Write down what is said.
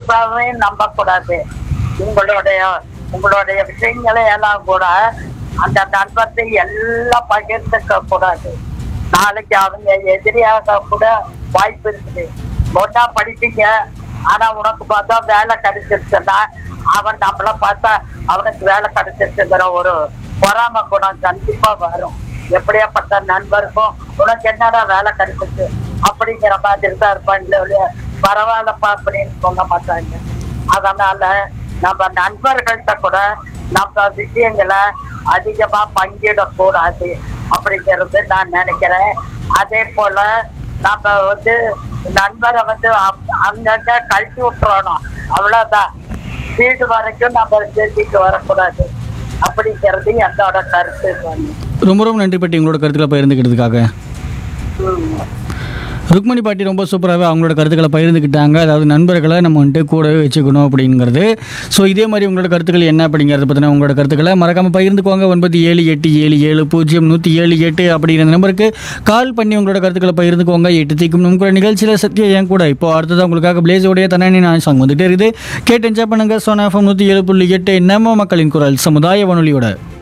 முழுசாவே நம்ப கூடாது உங்களுடைய உங்களுடைய விஷயங்களை எல்லாம் கூட அந்த நண்பத்தை எல்லாம் பகிர்ந்துக்க கூடாது நாளைக்கு அவங்க எதிரியாக கூட வாய்ப்பு இருக்குது ஒன்னா படிச்சீங்க ஆனா உனக்கு பார்த்தா வேலை கிடைச்சிருச்சுன்னா அவன் நம்மள பார்த்தா அவனுக்கு வேலை கிடைச்சிருச்சுங்கிற ஒரு பொறாம குணம் கண்டிப்பா வரும் எப்படியாப்பட்ட நண்பருக்கும் உனக்கு என்னடா வேலை கிடைச்சிச்சு அப்படிங்கிற மாதிரி தான் இருப்பாங்களே ஒழிய, பரவாயில்லப்பா அப்படின்னு சொல்ல மாட்டாங்க அதனால நம்ம நண்பர்கள்ட்ட கூட நம்ம விஷயங்களை அதிகமா பங்கிடக்கூடாது அப்படிங்கிறது நான் நினைக்கிறேன் அதே போல நம்ம வந்து நண்பரை வந்து அப்- அங்கங்க கழட்டி விட்டுறணும் அவ்வளவுதான் வீடு வரைக்கும் நம்ம சேர்த்திட்டு வரக்கூடாது அப்படிங்கிறது என்னோட கருத்து பண்ணி ரொம்ப ரொம்ப நன்றி பாட்டி உங்களோட கருத்துக்களை பகிர்ந்துக்கிறதுக்காக ருக்மணி பாட்டி ரொம்ப சூப்பராகவே அவங்களோட கருத்துக்களை பகிர்ந்துக்கிட்டாங்க அதாவது நண்பர்களை நம்ம வந்துட்டு கூடவே வச்சுக்கணும் அப்படிங்கிறது ஸோ இதே மாதிரி உங்களோட கருத்துக்கள் என்ன அப்படிங்கிறத பற்றின உங்களோட கருத்துக்களை மறக்காமல் பகிர்ந்துக்கோங்க ஒன்பது ஏழு எட்டு ஏழு ஏழு பூஜ்ஜியம் நூற்றி ஏழு எட்டு அப்படிங்கிற நம்பருக்கு கால் பண்ணி உங்களோட கருத்துக்களை பகிர்ந்துக்கோங்க எட்டு தீக்கும் நம்ம நிகழ்ச்சியில் சத்தியம் என் கூட இப்போ அடுத்தது உங்களுக்காக பிளேஸோடைய தனி நான் சாங் வந்துட்டே இருக்குது கேட்டு என்ஜாய் பண்ணுங்க சோனா எஃப்எம் நூற்றி ஏழு புள்ளி எட்டு நம்ம மக்களின் குரல் சமுதாய வானொலியோட